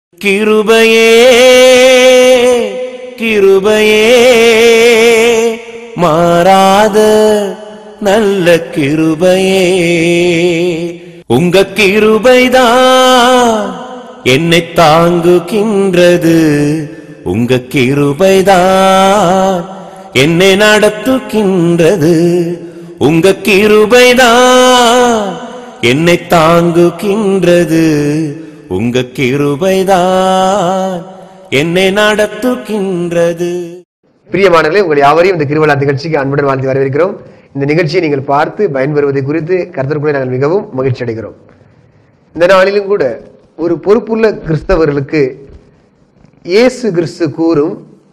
கிருபையே கிருபையே மாறாத நல்ல கிருபையே உங்க கிருபைதான் என்னை தாங்குகின்றது உங்க கிருபைதான் என்னை நடத்துகின்றது உங்க கிருபைதான் என்னை தாங்குகின்றது உங்க கிருபைதான் என்னை நடத்துகின்றது பிரியமானவர்களே உங்கள் யாவரையும் இந்த கிருவலா நிகழ்ச்சிக்கு அன்புடன் வாழ்த்து வரவேற்கிறோம் இந்த நிகழ்ச்சியை நீங்கள் பார்த்து பயன்பெறுவதை குறித்து கருத்தருக்குள்ளே நாங்கள் மிகவும் மகிழ்ச்சி அடைகிறோம் இந்த நாளிலும் கூட ஒரு பொறுப்புள்ள கிறிஸ்தவர்களுக்கு இயேசு கிறிஸ்து கூறும்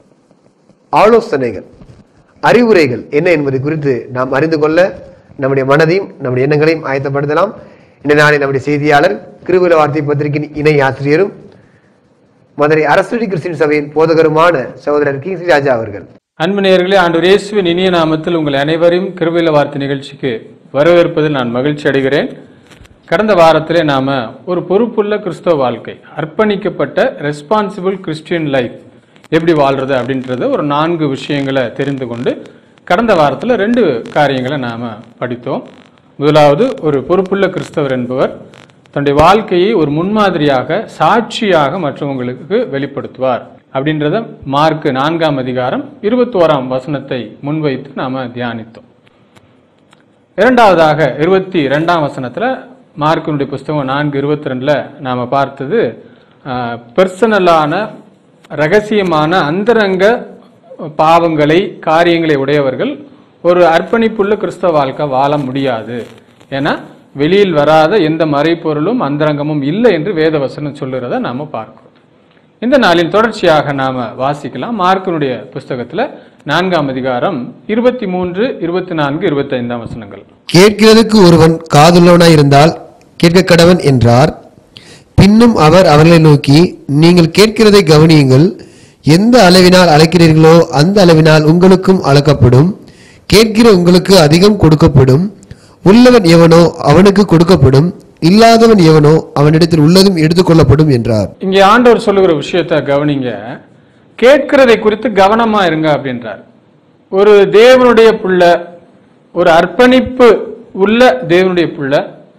ஆலோசனைகள் அறிவுரைகள் என்ன என்பதை குறித்து நாம் அறிந்து கொள்ள நம்முடைய மனதையும் நம்முடைய எண்ணங்களையும் ஆயத்தப்படுத்தலாம் இந்த நாளில் நம்முடைய செய்தியாளர் கிருவில வார்த்தை பத்திரிகையின் இணை ஆசிரியரும் மதுரை அரசடி கிறிஸ்டின் சபையின் போதகருமான சகோதரர் கீசி ராஜா அவர்கள் அன்பு நேயர்களே ஆண்டவர் இயேசுவின் இனிய நாமத்தில் உங்கள் அனைவரையும் கிருபையில வார்த்தை நிகழ்ச்சிக்கு வரவேற்பதில் நான் மகிழ்ச்சி அடைகிறேன் கடந்த வாரத்திலே நாம ஒரு பொறுப்புள்ள கிறிஸ்தவ வாழ்க்கை அர்ப்பணிக்கப்பட்ட ரெஸ்பான்சிபிள் கிறிஸ்டியன் லைஃப் எப்படி வாழ்றது அப்படின்றத ஒரு நான்கு விஷயங்களை தெரிந்து கொண்டு கடந்த வாரத்தில் ரெண்டு காரியங்களை நாம படித்தோம் முதலாவது ஒரு பொறுப்புள்ள கிறிஸ்தவர் என்பவர் தன்னுடைய வாழ்க்கையை ஒரு முன்மாதிரியாக சாட்சியாக மற்றவங்களுக்கு வெளிப்படுத்துவார் அப்படின்றத மார்க் நான்காம் அதிகாரம் இருபத்தோராம் வசனத்தை முன்வைத்து நாம தியானித்தோம் இரண்டாவதாக இருபத்தி ரெண்டாம் வசனத்துல மார்க்கினுடைய புஸ்தகம் நான்கு இருபத்தி ரெண்டுல நாம பார்த்தது பர்சனலான ரகசியமான அந்தரங்க பாவங்களை காரியங்களை உடையவர்கள் ஒரு அர்ப்பணிப்புள்ள கிறிஸ்தவ வாழ்க்கை வாழ முடியாது ஏன்னா வெளியில் வராத எந்த மறைப்பொருளும் அந்தரங்கமும் இல்லை என்று வேதவசனம் சொல்லுறத நாம பார்க்கிறோம் இந்த நாளின் தொடர்ச்சியாக நாம வாசிக்கலாம் மார்க்கனுடைய புஸ்தகத்துல நான்காம் அதிகாரம் இருபத்தி மூன்று இருபத்தி நான்கு இருபத்தி ஐந்தாம் வசனங்கள் கேட்கிறதுக்கு ஒருவன் காதுள்ளவனாய் இருந்தால் கேட்க கடவன் என்றார் பின்னும் அவர் அவர்களை நோக்கி நீங்கள் கேட்கிறதை கவனியுங்கள் எந்த அளவினால் அழைக்கிறீர்களோ அந்த அளவினால் உங்களுக்கும் அளக்கப்படும் கேட்கிற உங்களுக்கு அதிகம் கொடுக்கப்படும் உள்ளவன் எவனோ அவனுக்கு கொடுக்கப்படும் இல்லாதவன் எவனோ அவனிடத்தில் உள்ளதும் எடுத்துக்கொள்ளப்படும் என்றார் இங்கே ஆண்டவர் சொல்லுகிற விஷயத்தை கவனிங்க கேட்கிறதை குறித்து கவனமா இருங்க அப்படின்றார் ஒரு தேவனுடைய புள்ள ஒரு அர்ப்பணிப்பு உள்ள தேவனுடைய புள்ள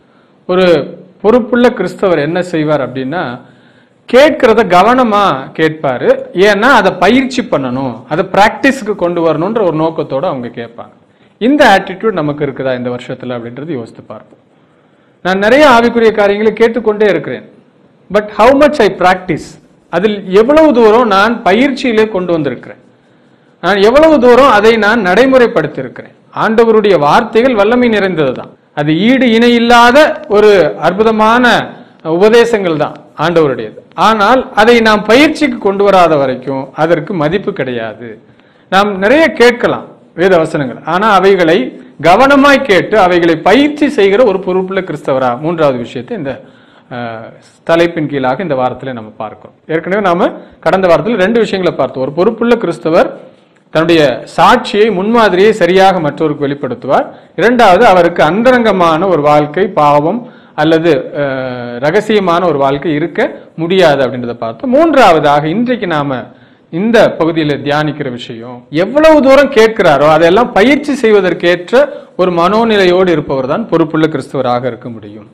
ஒரு பொறுப்புள்ள கிறிஸ்தவர் என்ன செய்வார் அப்படின்னா கேட்கிறத கவனமா கேட்பாரு ஏன்னா அதை பயிற்சி பண்ணணும் அதை பிராக்டிஸ்க்கு கொண்டு வரணுன்ற ஒரு நோக்கத்தோட அவங்க கேட்பாங்க இந்த ஆட்டிடியூட் நமக்கு இருக்குதா இந்த வருஷத்துல அப்படின்றது யோசித்து பார்ப்போம் நான் நிறைய ஆவிக்குரிய காரியங்களை கேட்டுக்கொண்டே இருக்கிறேன் but how much I practice அதில் எவ்வளவு தூரம் நான் பயிற்சியிலே கொண்டு வந்திருக்கிறேன் நான் எவ்வளவு தூரம் அதை நான் நடைமுறைப்படுத்தியிருக்கிறேன் ஆண்டவருடைய வார்த்தைகள் வல்லமை நிறைந்தது தான் அது ஈடு இணை இல்லாத ஒரு அற்புதமான உபதேசங்கள் தான் ஆண்டவருடையது ஆனால் அதை நாம் பயிற்சிக்கு கொண்டு வராத வரைக்கும் அதற்கு மதிப்பு கிடையாது நாம் நிறைய கேட்கலாம் வேத வசனங்கள் ஆனா அவைகளை கவனமாய் கேட்டு அவைகளை பயிற்சி செய்கிற ஒரு பொறுப்புள்ள கிறிஸ்தவரா மூன்றாவது விஷயத்தை இந்த அஹ், தலைப்பின் கீழாக இந்த வாரத்தில் நம்ம பார்க்கிறோம் ஏற்கனவே நாம கடந்த வாரத்தில் ரெண்டு விஷயங்களை பார்த்தோம் ஒரு பொறுப்புள்ள கிறிஸ்தவர் தன்னுடைய சாட்சியை முன்மாதிரியை சரியாக மற்றவருக்கு வெளிப்படுத்துவார் இரண்டாவது அவருக்கு அந்தரங்கமான ஒரு வாழ்க்கை பாவம் அல்லது அஹ், ரகசியமான ஒரு வாழ்க்கை இருக்க முடியாது அப்படின்றத பார்த்தோம் மூன்றாவதாக இன்றைக்கு நாம இந்த பகுதியில் தியானிக்கிற விஷயம் எவ்வளவு தூரம் கேட்கிறாரோ அதெல்லாம் பயிற்சி செய்வதற்கேற்ற ஒரு மனோநிலையோடு இருப்பவர் தான் பொறுப்புள்ள கிறிஸ்தவராக இருக்க முடியும்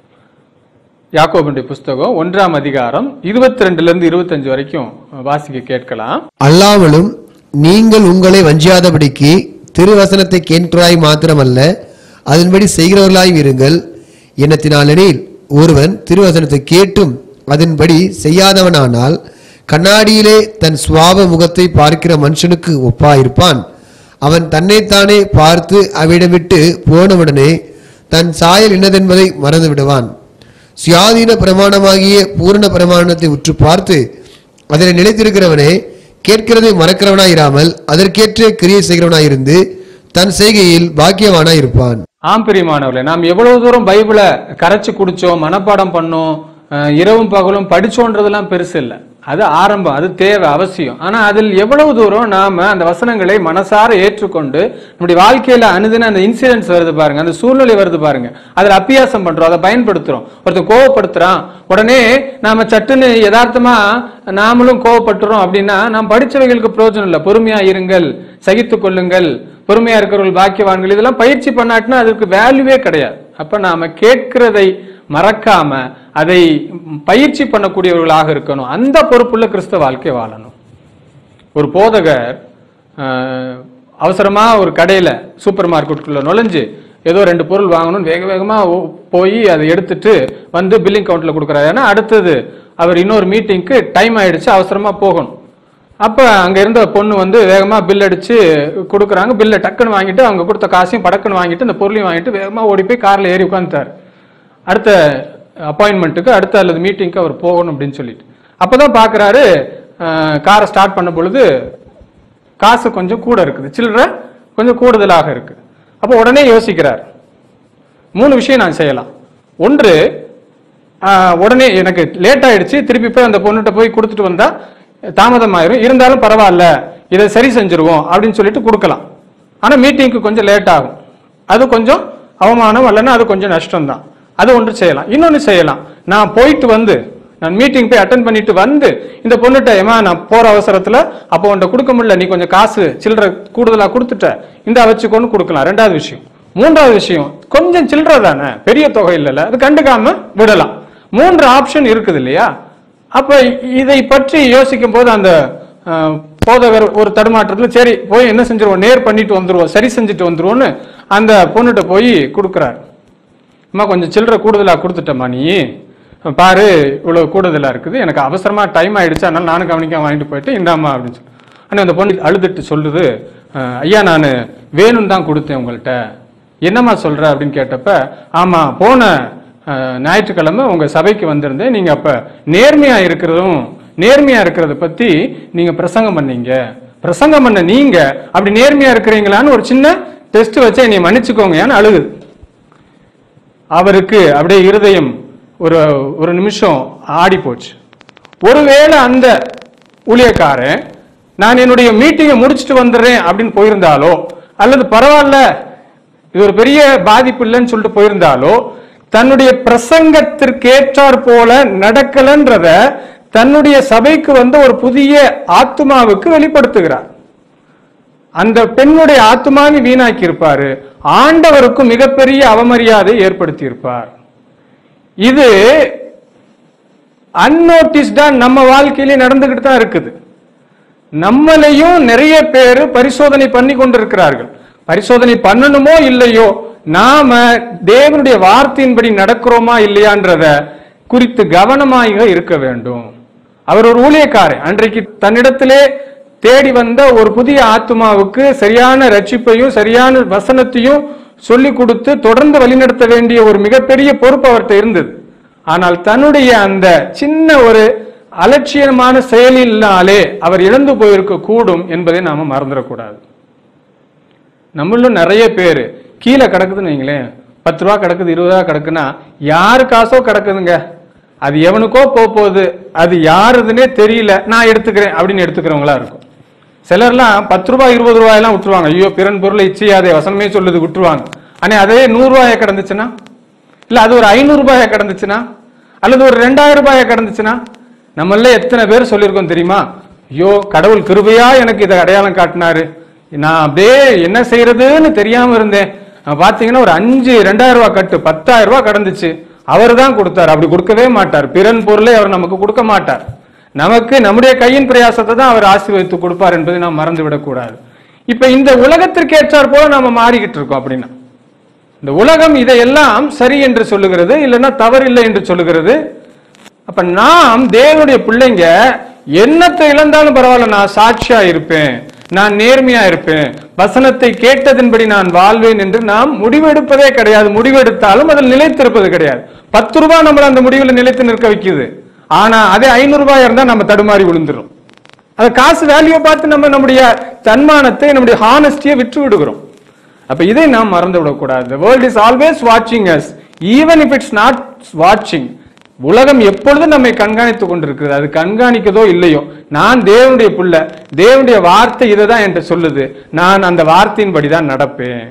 யாக்கோபுடைய புஸ்தகம் ஒன்றாம் அதிகாரம் இருபத்தி ரெண்டுல இருந்து இருபத்தஞ்சு வரைக்கும் வாசிக்க கேட்கலாம் அல்லாமலும் நீங்கள் உங்களை வஞ்சியாதபடிக்கு திருவசனத்தை கேட்கிறாய் மாத்திரமல்ல அதன்படி செய்கிறவர்களாய் இருங்கள் எண்ணத்தினாலெனில் ஒருவன் திருவசனத்தை கேட்டும் அதன்படி செய்யாதவனானால் கண்ணாடியிலே தன் சுவாப முகத்தை பார்க்கிற மனுஷனுக்கு ஒப்பாயிருப்பான் அவன் தன்னைத்தானே பார்த்து அவிடம் விட்டு போனவுடனே தன் சாயல் இன்னதென்பதை மறந்து விடுவான் சுயாதீன பிரமாணமாகிய பூரண பிரமாணத்தை உற்று பார்த்து அதில் நிலைத்திருக்கிறவனே கேட்கிறதை மறக்கிறவனாயிராமல் அதற்கேற்ற கிரியை செய்கிறவனாயிருந்து தன் செய்கையில் பாக்கியவானாய் இருப்பான் ஆம் பிரியமானவர்களே நாம் எவ்வளவு தூரம் பைபிளை கரைச்சு குடிச்சோம் மனப்பாடம் பண்ணோம் அஹ், இரவும் பகலும் படிச்சோன்றதெல்லாம் பெருசு இல்லை அது ஆரம்பம் அது தேவை அவசியம் ஆனா அதில் எவ்வளவு தூரம் நாம அந்த வசனங்களை மனசார ஏற்றுக்கொண்டு நம்முடைய வாழ்க்கையில அனுதின அந்த இன்சிடென்ட்ஸ் வருது பாருங்க அந்த சூழ்நிலை வருது பாருங்க அதுல அப்பியாசம் பண்றோம் அதை பயன்படுத்துறோம் ஒருத்தர் கோவப்படுத்துறான் உடனே நாம சட்டுன்னு யதார்த்தமா நாமளும் கோவப்பட்டுறோம் அப்படின்னா நாம் படிச்சவைகளுக்கு பிரயோஜனம் இல்லை பொறுமையா இருங்கள் சகித்துக் கொள்ளுங்கள் பொறுமையா இருக்கிறவர்கள் பாக்கியவான்கள் இதெல்லாம் பயிற்சி பண்ணாட்டினா அதுக்கு வேல்யூவே கிடையாது அப்ப நாம கேட்கிறதை மறக்காம அதை பயிற்சி பண்ணக்கூடியவர்களாக இருக்கணும் அந்த பொறுப்புள்ள கிறிஸ்தவ வாழ்க்கை வாழணும் ஒரு போதகர் அஹ், அவசரமா ஒரு கடையில சூப்பர் மார்க்கெட்டுக்குள்ள நுழைஞ்சு ஏதோ ரெண்டு பொருள் வாங்கணும் வேக வேகமா ஓ- போய் அதை எடுத்துட்டு வந்து பில்லிங் கவுண்ட்ல கொடுக்குறாரு ஏன்னா அடுத்தது அவர் இன்னொரு மீட்டிங்க்கு டைம் ஆயிடுச்சு அவசரமா போகணும் அப்ப அங்க இருந்த பொண்ணு வந்து வேகமா பில் அடிச்சு கொடுக்குறாங்க பில்லை டக்குன்னு வாங்கிட்டு அவங்க கொடுத்த காசையும் படக்குன்னு வாங்கிட்டு இந்த பொருளையும் வாங்கிட்டு வேகமா ஓடி போய் கார்ல ஏறி உட்காந்துட்டாரு அடுத்த அப்பாயின்மெண்ட்டுக்கு அடுத்த அல்லது மீட்டிங்க்கு அவர் போகணும் அப்படின்னு சொல்லிட்டு அப்பதான் பாக்குறாரு காரை ஸ்டார்ட் பண்ண பொழுது காசு கொஞ்சம் கூட இருக்குது சில்லறை கொஞ்சம் கூடுதலாக இருக்கு அப்போ உடனே யோசிக்கிறார் மூணு விஷயம் நான் செய்யலாம் ஒன்று ஆஹ், உடனே எனக்கு லேட் ஆயிடுச்சு திருப்பி போய் அந்த பொண்ணுகிட்ட போய் கொடுத்துட்டு வந்தா தாமதம் ஆயிரும் இருந்தாலும் பரவாயில்ல இதை சரி செஞ்சிருவோம் அப்படின்னு சொல்லிட்டு கொடுக்கலாம் ஆனா மீட்டிங்க்கு கொஞ்சம் லேட் ஆகும் அது கொஞ்சம் அவமானம் இல்லைன்னா அது கொஞ்சம் நஷ்டம் தான் அது ஒன்று செய்யலாம் இன்னொன்று செய்யலாம் நான் போயிட்டு வந்து நான் மீட்டிங் போய் அட்டன் பண்ணிட்டு வந்து இந்த பொண்ணுகிட்ட ஏமா நான் போற அவசரத்துல அப்போ உன்கிட்ட கொடுக்க முடியல நீ கொஞ்சம் காசு சில்லறை கூடுதலா கொடுத்துட்ட இந்த வச்சுக்கோன்னு கொடுக்கலாம் ரெண்டாவது விஷயம் மூன்றாவது விஷயம் கொஞ்சம் சில்லறை தானே பெரிய தொகை இல்லைல்ல அது கண்டுக்காம விடலாம் மூன்று ஆப்ஷன் இருக்குது இல்லையா அப்ப இதை பற்றி யோசிக்கும் போது அந்த அஹ், போதகர் ஒரு தடுமாற்றத்துல சரி போய் என்ன செஞ்சிருவோம் நேர் பண்ணிட்டு வந்துருவோம் சரி செஞ்சுட்டு வந்துருவோம்னு அந்த பொண்ணுகிட்ட போய் கொடுக்குறாரு அம்மா கொஞ்சம் சில்லறை கூடுதலா கொடுத்துட்டம்மா நீ பாரு இவ்வளவு கூடுதலா இருக்குது எனக்கு அவசரமா டைம் ஆயிடுச்சு அதனால நானும் கவனிக்காம வாங்கிட்டு போயிட்டு இந்தாம்மா அப்படின்னு சொல்லி ஆனா அந்த பொண்ணு அழுதுட்டு சொல்லுது "அஹ், ஐயா நான் வேணும் தான் கொடுத்தேன் உங்கள்கிட்ட என்னம்மா சொல்ற அப்படின்னு கேட்டப்ப ஆமா போன அஹ், ஞாயிற்றுக்கிழமை உங்க சபைக்கு வந்திருந்தேன் நீங்க அப்ப நேர்மையா இருக்கிறதும் நேர்மையா இருக்கிறத பத்தி நீங்க பிரசங்கம் பண்ணீங்க பிரசங்கம் பண்ண நீங்க அப்படி நேர்மையா இருக்கிறீங்களான்னு ஒரு சின்ன டெஸ்ட் வச்சு என்னை மன்னிச்சுக்கோங்கன்னு அழுகுது அவருக்கு அப்படியே இருதயம் ஒரு ஒரு நிமிஷம் ஆடி போச்சு ஒருவேளை அந்த ஊழியக்காரன் நான் என்னுடைய மீட்டிங்கை முடிச்சுட்டு வந்துடுறேன் அப்படின்னு போயிருந்தாலோ அல்லது பரவாயில்ல இது ஒரு பெரிய பாதிப்பு இல்லைன்னு சொல்லிட்டு போயிருந்தாலோ தன்னுடைய பிரசங்கத்திற்கேற்றாற் போல நடக்கலன்றத தன்னுடைய சபைக்கு வந்த ஒரு புதிய ஆத்மாவுக்கு வெளிப்படுத்துகிறார் அந்த பெண்ணுடைய ஆத்மாவை வீணாக்கி இருப்பாரு ஆண்டவருக்கும் மிகப்பெரிய அவமரியாதை ஏற்படுத்தி இருப்பார் இது அன்னோட்டிஸ்டா நம்ம வாழ்க்கையிலே நடந்துகிட்டு தான் இருக்குது நம்மளையும் நிறைய பேர் பரிசோதனை பண்ணி கொண்டிருக்கிறார்கள் பரிசோதனை பண்ணணுமோ இல்லையோ நாம தேவனுடைய வார்த்தையின்படி நடக்கிறோமா இல்லையான்றத குறித்து கவனமாக இருக்க வேண்டும் அவர் ஒரு ஊழியக்காரர் அன்றைக்கு தன்னிடத்திலே தேடி வந்த ஒரு புதிய ஆத்மாவுக்கு சரியான ரட்சிப்பையும் சரியான வசனத்தையும் சொல்லி கொடுத்து தொடர்ந்து வழிநடத்த வேண்டிய ஒரு மிகப்பெரிய பொறுப்பு அவர்கிட்ட இருந்தது ஆனால் தன்னுடைய அந்த சின்ன ஒரு அலட்சியமான செயலினாலே அவர் இழந்து போயிருக்க கூடும் என்பதை நாம மறந்துடக்கூடாது நம்மளும் நிறைய பேர் கீழே கிடக்குதுன்னு வைங்களேன் பத்து ரூபா கிடக்குது இருபது ரூபா கிடக்குன்னா யாரு காசோ கிடக்குதுங்க அது எவனுக்கோ போக போகுது அது யாருதுன்னே தெரியல நான் எடுத்துக்கிறேன் அப்படின்னு எடுத்துக்கிறவங்களா இருக்கும் சிலர்லாம் பத்து ரூபாய் இருபது ரூபாயெல்லாம் விட்டுருவாங்க ஐயோ பிறன் பொருளை இச்சையாதே வசனமே சொல்லுது விட்டுருவாங்க ஆனா அதே நூறு ரூபாய கிடந்துச்சுன்னா இல்ல அது ஒரு ஐநூறு ரூபாய கிடந்துச்சுன்னா அல்லது ஒரு ரெண்டாயிரம் ரூபாய கிடந்துச்சுன்னா நம்மள எத்தனை பேர் சொல்லியிருக்கோம் தெரியுமா ஐயோ கடவுள் கிருபையா எனக்கு இதை அடையாளம் காட்டினாரு நான் அப்படியே என்ன செய்யறதுன்னு தெரியாம இருந்தேன் நான் பாத்தீங்கன்னா ஒரு அஞ்சு ரெண்டாயிரம் ரூபாய் கட்டு பத்தாயிரம் ரூபாய் கடந்துச்சு அவர் தான் கொடுத்தார் அப்படி கொடுக்கவே மாட்டார் பிறன் பொருளை அவர் நமக்கு கொடுக்க மாட்டார் நமக்கு நம்முடைய கையின் பிரயாசத்தை தான் அவர் ஆசீர்வதித்து கொடுப்பார் என்பதை நாம் மறந்து விடக்கூடாது இப்ப இந்த உலகத்திற்கு ஏற்றாற் போல நாம மாறிக்கிட்டு இருக்கோம் அப்படின்னா இந்த உலகம் இதையெல்லாம் சரி என்று சொல்லுகிறது இல்லைன்னா தவறில்லை என்று சொல்லுகிறது அப்ப நாம் தேவனுடைய பிள்ளைங்க என்னத்தை இழந்தாலும் பரவாயில்ல நான் சாட்சியா இருப்பேன் நான் நேர்மையா இருப்பேன் வசனத்தை கேட்டதின்படி நான் வாழ்வேன் என்று நாம் முடிவெடுப்பதே கிடையாது முடிவெடுத்தாலும் அதில் நிலைத்திருப்பது கிடையாது பத்து ரூபாய் நம்மள அந்த முடிவில் நிலைத்து நிற்க வைக்குது ஆனா அதே ஐநூறு ரூபாய் இருந்தா நம்ம தடுமாறி விழுந்துரும் அது காசு வேல்யூ பார்த்து நம்ம நம்முடைய தன்மானத்தை நம்முடைய ஹானஸ்டியை விற்று விடுகிறோம் அப்ப இதை நாம் மறந்து விடக்கூடாது the world is always watching us even if it's not watching உலகம் எப்பொழுதும் நம்மை கண்காணித்துக் கொண்டிருக்கிறது அது கண்காணிக்கதோ இல்லையோ நான் தேவனுடைய புள்ள தேவனுடைய வார்த்தை இதை தான் என்கிட்ட சொல்லுது நான் அந்த வார்த்தையின்படி தான் நடப்பேன்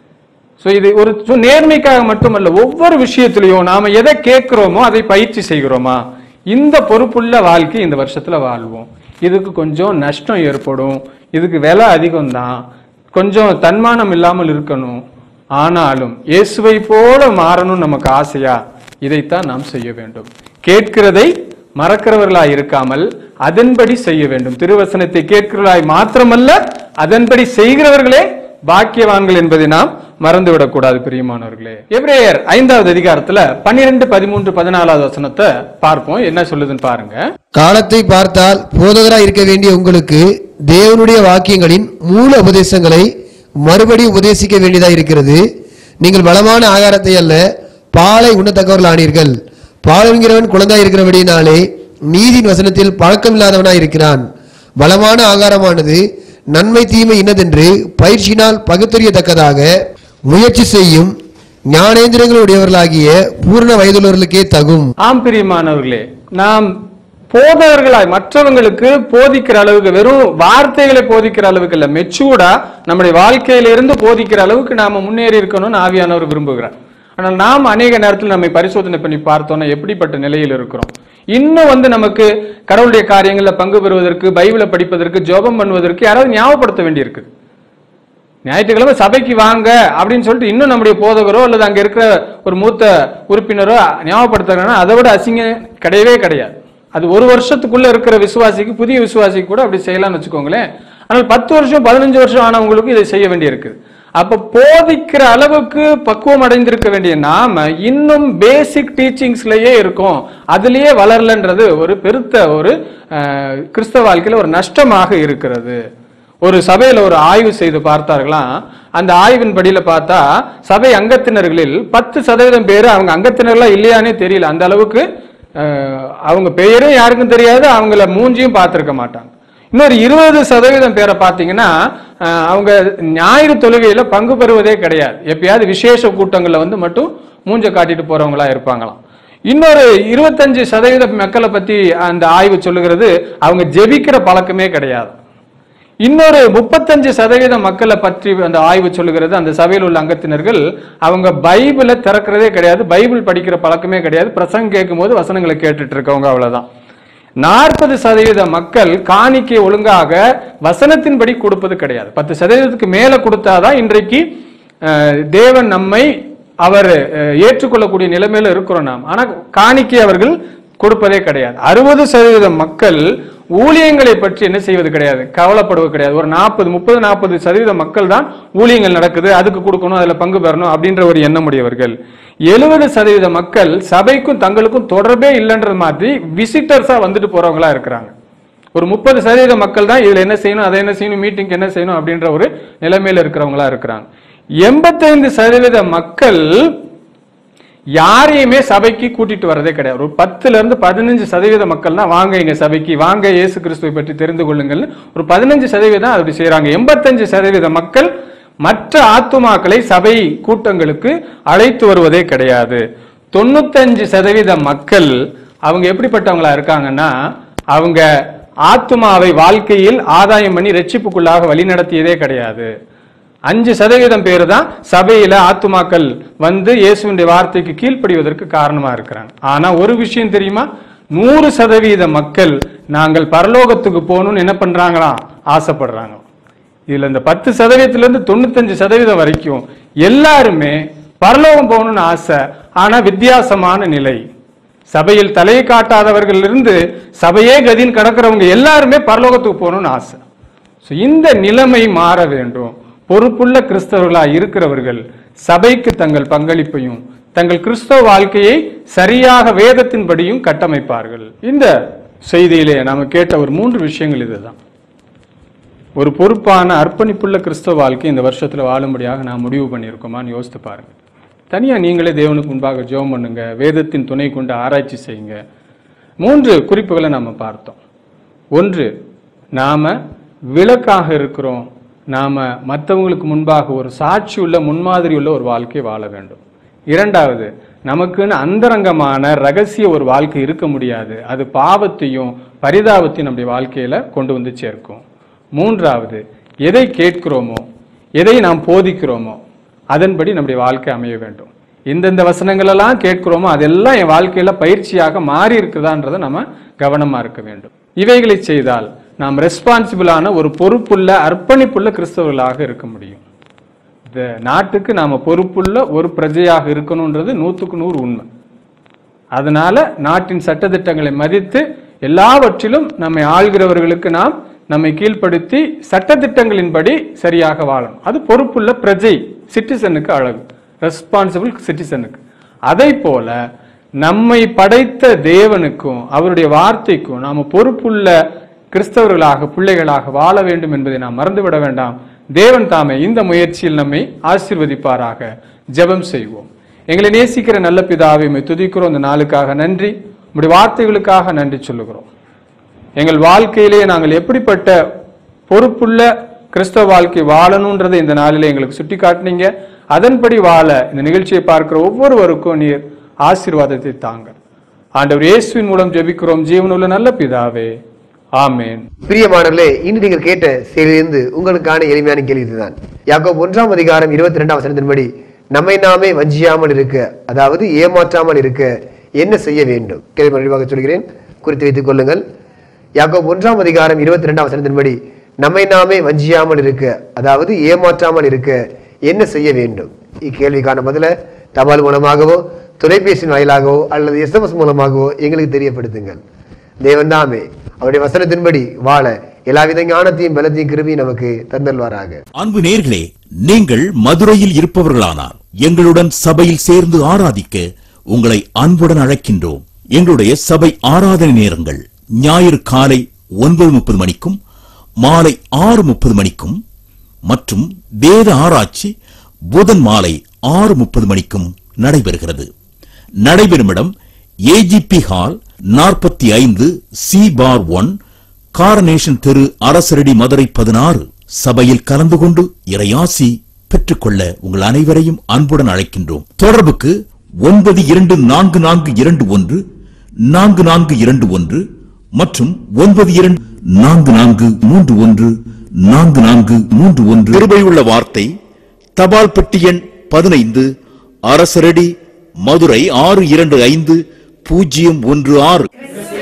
ஸோ இது ஒரு சு- நேர்மைக்காக மட்டுமல்ல ஒவ்வொரு விஷயத்திலையும் நாம எதை கேட்கிறோமோ அதை பயிற்சி செய்கிறோமா இந்த பொறுப்புள்ள வாழ்க்கை இந்த வருஷத்துல வாழ்வோம் இதுக்கு கொஞ்சம் நஷ்டம் ஏற்படும் இதுக்கு விலை அதிகம்தான் கொஞ்சம் தன்மானம் இல்லாமல் இருக்கணும் ஆனாலும் இயேசுவை போல மாறணும் நமக்கு ஆசையா இதைத்தான் நாம் செய்ய வேண்டும் கேட்கிறதை மறக்கிறவர்களாய் இருக்காமல் அதன்படி செய்ய வேண்டும் திருவசனத்தை கேட்கிறவர்களாய் மாத்திரமல்ல அதன்படி செய்கிறவர்களே பாக்கியவான்கள் என்பதை நாம் மறந்துவிடக் கூடாது பிரியமானவர்களே எபிரேயர் ஐந்தாவது அதிகாரத்துல பன்னிரெண்டு பதிமூன்று பதினாலாவது வசனத்தை பார்ப்போம் என்ன சொல்லுதுன்னு பாருங்க காலத்தை பார்த்தால் போதகராய் இருக்க வேண்டிய உங்களுக்கு தேவனுடைய வாக்கியங்களின் மூல உபதேசங்களை மறுபடி உபதேசிக்க வேண்டியதாக இருக்கிறது நீங்கள் பலமான ஆகாரத்தை அல்ல பாலை உண்ணத்தக்கவர்கள் ஆனீர்கள் பால் என்கிறவன் குழந்தாய் இருக்கிறபடினாலே நீதியின் வசனத்தில் பழக்கமில்லாதவனாய் இருக்கிறான் பலமான ஆகாரமானது நன்மை தீமை இன்னதென்று பயிற்சியினால் பகுத்தறியத்தக்கதாக முயற்சி செய்யும் ஞானேந்திரங்களுடையவர்களாகிய பூர்ண வயதுள்ளவர்களுக்கே தகும் ஆம் பிரியமானவர்களே நாம் போதகர்களாய் மற்றவங்களுக்கு போதிக்கிற அளவுக்கு வெறும் வார்த்தைகளை போதிக்கிற அளவுக்கு இல்ல மெச்சூர்டா நம்முடைய வாழ்க்கையிலிருந்து போதிக்கிற அளவுக்கு நாம முன்னேறி இருக்கணும்னு ஆவியானவர் விரும்புகிறார் ஆனால் நாம் அநேக நேரத்தில் நம்மை பரிசோதனை பண்ணி பார்த்தோம்னா எப்படிப்பட்ட நிலையில் இருக்கிறோம் இன்னும் வந்து நமக்கு கடவுளுடைய காரியங்களில் பங்கு பெறுவதற்கு பைபிளை படிப்பதற்கு ஜெபம் பண்ணுவதற்கு யாராவது ஞாபகப்படுத்த வேண்டியிருக்கு ஞாயிற்றுக்கிழமை சபைக்கு வாங்க அப்படின்னு சொல்லிட்டு இன்னும் நம்முடைய போதகரோ அல்லது அங்க இருக்கிற ஒரு மூத்த உறுப்பினரோ ஞாபகப்படுத்துறாங்கன்னா அதை விட அசிங்கம் கிடையவே கிடையாது அது ஒரு வருஷத்துக்குள்ள இருக்கிற விசுவாசிக்கு புதிய விசுவாசிக்கு கூட அப்படி செய்யலாம்னு வச்சுக்கோங்களேன் ஆனால் பத்து வருஷம் பதினஞ்சு வருஷம் ஆனவங்களுக்கு இதை செய்ய வேண்டியிருக்கு அப்ப போதிக்கிற அளவுக்கு பக்குவம் அடைந்திருக்க வேண்டிய நாம இன்னும் பேசிக் டீச்சிங்ஸ்லயே இருக்கோம் அதுலயே வளரலன்றது ஒரு பெருத்த ஒரு அஹ், கிறிஸ்தவ வாழ்க்கையில ஒரு நஷ்டமாக இருக்கிறது ஒரு சபையில ஒரு ஆய்வு செய்து பார்த்தார்களாம் அந்த ஆய்வின் படியில பார்த்தா சபை அங்கத்தினர்களில் பத்து சதவீதம் பேர் அவங்க அங்கத்தினர்களா இல்லையானே தெரியல அந்த அளவுக்கு அஹ், அவங்க பெயரும் யாருக்கும் தெரியாது அவங்கள மூஞ்சியும் பார்த்திருக்க மாட்டாங்க இன்னொரு இருபது சதவீதம் பேரை பார்த்தீங்கன்னா அஹ், அவங்க ஞாயிறு தொழுகையில பங்கு பெறுவதே கிடையாது எப்பயாவது விசேஷ கூட்டங்கள்ல வந்து மட்டும் மூஞ்ச காட்டிட்டு போறவங்களா இருப்பாங்களாம் இன்னொரு இருபத்தஞ்சு சதவீத மக்களை பத்தி அந்த ஆய்வு சொல்லுகிறது அவங்க ஜெபிக்கிற பழக்கமே கிடையாது இன்னொரு முப்பத்தஞ்சு சதவீத மக்களை பற்றி அந்த ஆய்வு சொல்லுகிறது அந்த சபையில் உள்ள அங்கத்தினர்கள் அவங்க பைபிளை திறக்கிறதே கிடையாது பைபிள் படிக்கிற பழக்கமே கிடையாது பிரசங்கம் கேட்கும்போது வசனங்களை கேட்டுட்டு இருக்கவங்க அவ்வளவுதான் நாற்பது சதவீத மக்கள் காணிக்கை ஒழுங்காக வசனத்தின்படி கொடுப்பது கிடையாது பத்து சதவீதத்துக்கு மேல கொடுத்தாதான் இன்றைக்கு அஹ், தேவன் நம்மை அவர் அஹ், ஏற்றுக்கொள்ளக்கூடிய நிலைமையில இருக்கிறோம் நாம் ஆனா காணிக்கை அவர்கள் கொடுப்பதே கிடையாது அறுபது சதவீத மக்கள் ஊழியங்களை பற்றி என்ன செய்வது கிடையாது கவலைப்படுவது கிடையாது ஒரு நாற்பது முப்பது நாற்பது சதவீத மக்கள் தான் ஊழியங்கள் நடக்குது அதுக்கு கொடுக்கணும் அதுல பங்கு பெறணும் அப்படின்ற ஒரு எண்ணம் உடையவர்கள் எழுபது சதவீத மக்கள் சபைக்கும் தங்களுக்கும் தொடர்பே இல்லைன்றது மாதிரி விசிட்டர்ஸா வந்துட்டு போறவங்களா இருக்கிறாங்க ஒரு முப்பது சதவீத மக்கள் தான் இதுல என்ன செய்யணும் அதை என்ன செய்யணும் மீட்டிங் என்ன செய்யணும் அப்படின்ற ஒரு நிலைமையில இருக்கிறவங்களா இருக்கிறாங்க எண்பத்தைந்து சதவீத மக்கள் யாரையுமே சபைக்கு கூட்டிட்டு வரதே கிடையாது ஒரு பத்துல இருந்து பதினஞ்சு சதவீத மக்கள் தான் வாங்க எங்க சபைக்கு வாங்க இயேசு கிறிஸ்துவை பற்றி தெரிந்து கொள்ளுங்கள் ஒரு பதினஞ்சு சதவீதம் அப்படி செய்றாங்க எண்பத்தஞ்சு சதவீத மக்கள் மற்ற ஆத்துமாக்களை சபை கூட்டங்களுக்கு அழைத்து வருவதே கிடையாது தொண்ணூத்தஞ்சு சதவீத மக்கள் அவங்க எப்படிப்பட்டவங்களா இருக்காங்கன்னா அவங்க ஆத்துமாவை வாழ்க்கையில் ஆதாயம் பண்ணி ரட்சிப்புக்குள்ளாக வழிநடத்தியதே கிடையாது அஞ்சு சதவீதம் பேர் தான் சபையில ஆத்துமாக்கள் வந்து இயேசுவினுடைய வார்த்தைக்கு கீழ்ப்படிவதற்கு காரணமா இருக்கிறாங்க ஆனா ஒரு விஷயம் தெரியுமா நூறு சதவீத மக்கள் நாங்கள் பரலோகத்துக்கு போகணும்னு என்ன பண்றாங்களாம் ஆசைப்படுறாங்க இதுல இந்த பத்து சதவீதத்துல இருந்து தொண்ணூத்தஞ்சு சதவீதம் வரைக்கும் எல்லாருமே பரலோகம் போகணும்னு ஆசை ஆனா வித்தியாசமான நிலை சபையில் தலையை காட்டாதவர்கள் இருந்து சபையே கதின்னு கடக்கிறவங்க எல்லாருமே பரலோகத்துக்கு போகணும்னு ஆசை So, இந்த நிலைமை மாற வேண்டும் பொறுப்புள்ள கிறிஸ்தவர்களா இருக்கிறவர்கள் சபைக்கு தங்கள் பங்களிப்பையும் தங்கள் கிறிஸ்தவ வாழ்க்கையை சரியாக வேதத்தின்படியும் கட்டமைப்பார்கள் இந்த செய்தியிலே நாம கேட்ட ஒரு மூன்று விஷயங்கள் இதுதான் ஒரு பொறுப்பான அர்ப்பணிப்புள்ள கிறிஸ்தவ வாழ்க்கை இந்த வருஷத்துல வாழும்படியாக நான் முடிவு பண்ணியிருக்கோமான்னு யோசித்து பாருங்க தனியா நீங்களே தேவனுக்கு முன்பாக ஜெபம் பண்ணுங்க வேதத்தின் துணை கொண்டு ஆராய்ச்சி செய்யுங்க மூன்று குறிப்புகளை நாம பார்த்தோம் ஒன்று நாம விளக்காக இருக்கிறோம் நாம மற்றவங்களுக்கு முன்பாக ஒரு சாட்சி உள்ள முன்மாதிரி உள்ள ஒரு வாழ்க்கை வாழ வேண்டும் இரண்டாவது நமக்குன்னு அந்தரங்கமான ரகசிய ஒரு வாழ்க்கை இருக்க முடியாது அது பாவத்தையும் பரிதாபத்தையும் நம்முடைய வாழ்க்கையில கொண்டு வந்து சேர்க்கும் மூன்றாவது எதை கேட்கிறோமோ எதை நாம் போதிக்கிறோமோ அதன்படி நம்முடைய வாழ்க்கை அமைய வேண்டும் எந்தெந்த வசனங்கள் எல்லாம் கேட்கிறோமோ அதெல்லாம் என் வாழ்க்கையில பயிற்சியாக மாறி இருக்குதான்றதை நம்ம கவனமா இருக்க வேண்டும் இவைகளை செய்தால் நாம் ரெஸ்பான்சிபிளான ஒரு பொறுப்புள்ள அர்ப்பணிப்புள்ள கிறிஸ்தவர்களாக இருக்க முடியும் இந்த நாட்டுக்கு நாம பொறுப்புள்ள ஒரு பிரஜையாக இருக்கணுன்றது நூற்றுக்கு நூறு உண்மை அதனால நாட்டின் சட்டதிட்டங்களை மதித்து எல்லாவற்றிலும் நம்மை ஆள்கிறவர்களுக்கு நாம் நம்மை கீழ்ப்படுத்தி சட்டதிட்டங்களின்படி சரியாக வாழணும் அது பொறுப்புள்ள பிரஜை சிட்டிசனுக்கு அழகு ரெஸ்பான்சிபிள் சிட்டிசனுக்கு அதை போல நம்மை படைத்த தேவனுக்கும் அவருடைய வார்த்தைக்கும் நாம பொறுப்புள்ள கிறிஸ்தவர்களாக பிள்ளைகளாக வாழ வேண்டும் என்பதை நாம் மறந்துவிட வேண்டாம் தேவன் தாமே இந்த முயற்சியில் நம்மை ஆசீர்வதிப்பாராக ஜெபம் செய்வோம் எங்களை நேசிக்கிற நல்ல பிதாவை உம்மை துதிக்கிறோம் இந்த நாளுக்காக நன்றி உம்முடைய வார்த்தைகளுக்காக நன்றி சொல்லுகிறோம் எங்கள் வாழ்க்கையிலே நாங்கள் எப்படிப்பட்ட பொறுப்புள்ள கிறிஸ்தவ வாழ்க்கை வாழணுன்றதை இந்த நாளிலே எங்களுக்கு சுட்டி காட்டினீங்க அதன்படி வாழ இந்த நிகழ்ச்சியை பார்க்கிற ஒவ்வொருவருக்கும் நீர் ஆசீர்வாதத்தை தாங்க ஆண்டவர் இயேசுவின் மூலம் ஜெபிக்கிறோம் ஜீவனுள்ள நல்ல பிதாவே ஆமென் பிரியமானவர்களே இன்று நீங்கள் கேட்ட செய்தியிலிருந்து உங்களுக்கான எளிமையான கேள்வி இதுதான் யாக்கோப் ஒன்றாம் அதிகாரம் இருபத்தி ரெண்டாம் வசனத்தின்படி நம்மை நாமே வஞ்சியாமல் இருக்க அதாவது ஏமாற்றாமல் இருக்க என்ன செய்ய வேண்டும் கேள்வி மறுவாக சொல்கிறேன் குறித்து வைத்துக் கொள்ளுங்கள் யாக்கோப் ஒன்றாம் அதிகாரம் இருபத்தி ரெண்டாம் வசனத்தின்படி நம்மை நாமே வஞ்சியாமல் இருக்க அதாவது ஏமாற்றாமல் இருக்க என்ன செய்ய வேண்டும் இக்கேள்விக்கான பதில தபால் மூலமாகவோ தொலைபேசியின் வாயிலாகவோ அல்லது எஸ்எம்எஸ் மூலமாகவோ எங்களுக்கு தெரியப்படுத்துங்கள் தேவன் தாமே அவருடைய வசனத்தின்படி வாழ எல்லாவித ஞானத்தையும் பலத்தையும் கிருபியும் நமக்கு தந்தல்வாராக அன்பு நேர்களே நீங்கள் மதுரையில் இருப்பவர்களானார் எங்களுடன் சபையில் சேர்ந்து ஆராதிக்க உங்களை அன்புடன் அழைக்கின்றோம் எங்களுடைய சபை ஆராதனை நேரங்கள் ஞாயிறு காலை ஒன்பது முப்பது மணிக்கும் மாலை ஆறு முப்பது மணிக்கும் மற்றும் வேத ஆராய்ச்சி புதன் மாலை ஆறு முப்பது மணிக்கும் நடைபெறுகிறது நடைபெறும் இடம் ஏஜிபி ஹால் நாற்பத்தி ஐந்து சி பார் ஒன் காரனேஷன் தெரு அரசரடி மதுரை பதினாறு சபையில் கலந்து கொண்டு இறையாசி பெற்றுக்கொள்ள உங்கள் அனைவரையும் அன்புடன் அழைக்கின்றோம் தொடர்புக்கு ஒன்பது இரண்டு நான்கு நான்கு இரண்டு ஒன்று நான்கு நான்கு இரண்டு ஒன்று மற்றும் ஒன்பது இரண்டு நான்கு நான்கு மூன்று ஒன்று நான்கு நான்கு மூன்று ஒன்று கிருபையுள்ள வார்த்தை தபால் பெட்டி எண் பதினைந்து அரசரடி மதுரை ஆறு இரண்டு ஐந்து பூஜ்ஜியம் ஒன்று ஆறு